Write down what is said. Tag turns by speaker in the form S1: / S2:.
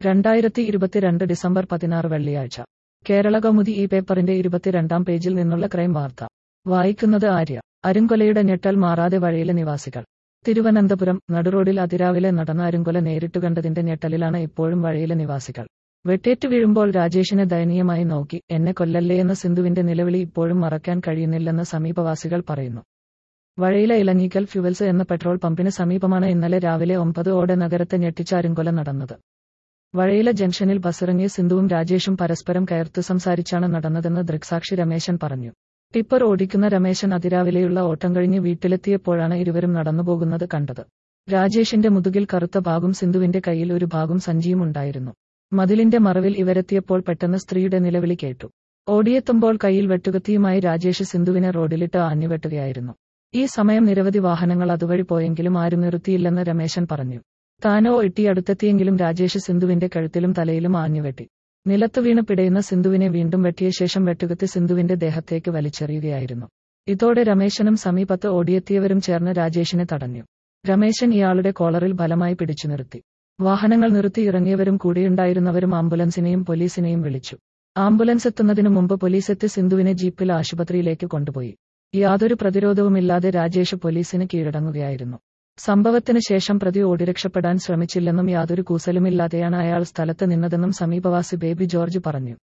S1: രണ്ടായിരത്തി ഇരുപത്തിരണ്ട് ഡിസംബർ പതിനാറ് വെള്ളിയാഴ്ച കേരള കൗമുദി ഈ പേപ്പറിന്റെ ഇരുപത്തിരണ്ടാം പേജിൽ നിന്നുള്ള ക്രൈം വാർത്ത വായിക്കുന്നത് ആര്യ അരുങ്കൊലയുടെ ഞെട്ടൽ മാറാതെ വഴിയിലെ നിവാസികൾ തിരുവനന്തപുരം നടുറോഡിൽ അതിരാവിലെ നടന്ന അരുങ്കൊല നേരിട്ടു കണ്ടതിന്റെ ഞെട്ടലിലാണ് ഇപ്പോഴും വഴിയിലെ നിവാസികൾ വെട്ടേറ്റ് വീഴുമ്പോൾ രാജേഷിനെ ദയനീയമായി നോക്കി എന്നെ കൊല്ലല്ലേ എന്ന സിന്ധുവിന്റെ നിലവിളി ഇപ്പോഴും മറക്കാൻ കഴിയുന്നില്ലെന്ന് സമീപവാസികൾ പറയുന്നു വഴിയിലെ ഇലഞ്ഞിക്കൽ ഫ്യുവൽസ് എന്ന പെട്രോൾ പമ്പിന് സമീപമാണ് ഇന്നലെ രാവിലെ ഒമ്പത് ഓടെ നഗരത്തെ ഞെട്ടിച്ച അരുങ്കൊല നടന്നത് വഴിയിലെ ജംഗ്ഷനിൽ ബസ്സിറങ്ങിയ സിന്ധുവും രാജേഷും പരസ്പരം കയർത്തു സംസാരിച്ചാണ് നടന്നതെന്ന് ദൃക്സാക്ഷി രമേശൻ പറഞ്ഞു ടിപ്പർ ഓടിക്കുന്ന രമേശൻ അതിരാവിലെയുള്ള ഓട്ടം കഴിഞ്ഞ് വീട്ടിലെത്തിയപ്പോഴാണ് ഇരുവരും നടന്നുപോകുന്നത് കണ്ടത് രാജേഷിന്റെ മുതുകിൽ കറുത്ത ഭാഗം സിന്ധുവിന്റെ കയ്യിൽ ഒരു ഭാഗം സഞ്ചിയും ഉണ്ടായിരുന്നു മതിലിന്റെ മറവിൽ ഇവരെത്തിയപ്പോൾ പെട്ടെന്ന് സ്ത്രീയുടെ നിലവിളി കേട്ടു ഓടിയെത്തുമ്പോൾ കയ്യിൽ വെട്ടുകത്തിയുമായി രാജേഷ് സിന്ധുവിനെ റോഡിലിട്ട് ആഞ്ഞുവെട്ടുകയായിരുന്നു ഈ സമയം നിരവധി വാഹനങ്ങൾ അതുവഴി പോയെങ്കിലും ആരും നിർത്തിയില്ലെന്ന് രമേശൻ പറഞ്ഞു താനോ ഇട്ടി അടുത്തെത്തിയെങ്കിലും രാജേഷ് സിന്ധുവിന്റെ കഴുത്തിലും തലയിലും ആഞ്ഞുവെട്ടി നിലത്തു വീണ് പിടയുന്ന സിന്ധുവിനെ വീണ്ടും വെട്ടിയ ശേഷം വെട്ടുകത്തി സിന്ധുവിന്റെ ദേഹത്തേക്ക് വലിച്ചെറിയുകയായിരുന്നു ഇതോടെ രമേശനും സമീപത്ത് ഓടിയെത്തിയവരും ചേർന്ന് രാജേഷിനെ തടഞ്ഞു രമേശൻ ഇയാളുടെ കോളറിൽ ബലമായി പിടിച്ചു നിർത്തി വാഹനങ്ങൾ നിർത്തി ഇറങ്ങിയവരും കൂടെയുണ്ടായിരുന്നവരും ആംബുലൻസിനെയും പോലീസിനെയും വിളിച്ചു ആംബുലൻസ് എത്തുന്നതിനു മുമ്പ് പോലീസ് എത്തി സിന്ധുവിനെ ജീപ്പിൽ ആശുപത്രിയിലേക്ക് കൊണ്ടുപോയി യാതൊരു പ്രതിരോധവുമില്ലാതെ രാജേഷ് പോലീസിന് കീഴടങ്ങുകയായിരുന്നു സംഭവത്തിന് ശേഷം പ്രതി ഓടി രക്ഷപ്പെടാൻ ശ്രമിച്ചില്ലെന്നും യാതൊരു കൂസലുമില്ലാതെയാണ് അയാൾ സ്ഥലത്ത് നിന്നതെന്നും സമീപവാസി ബേബി ജോർജ് പറഞ്ഞു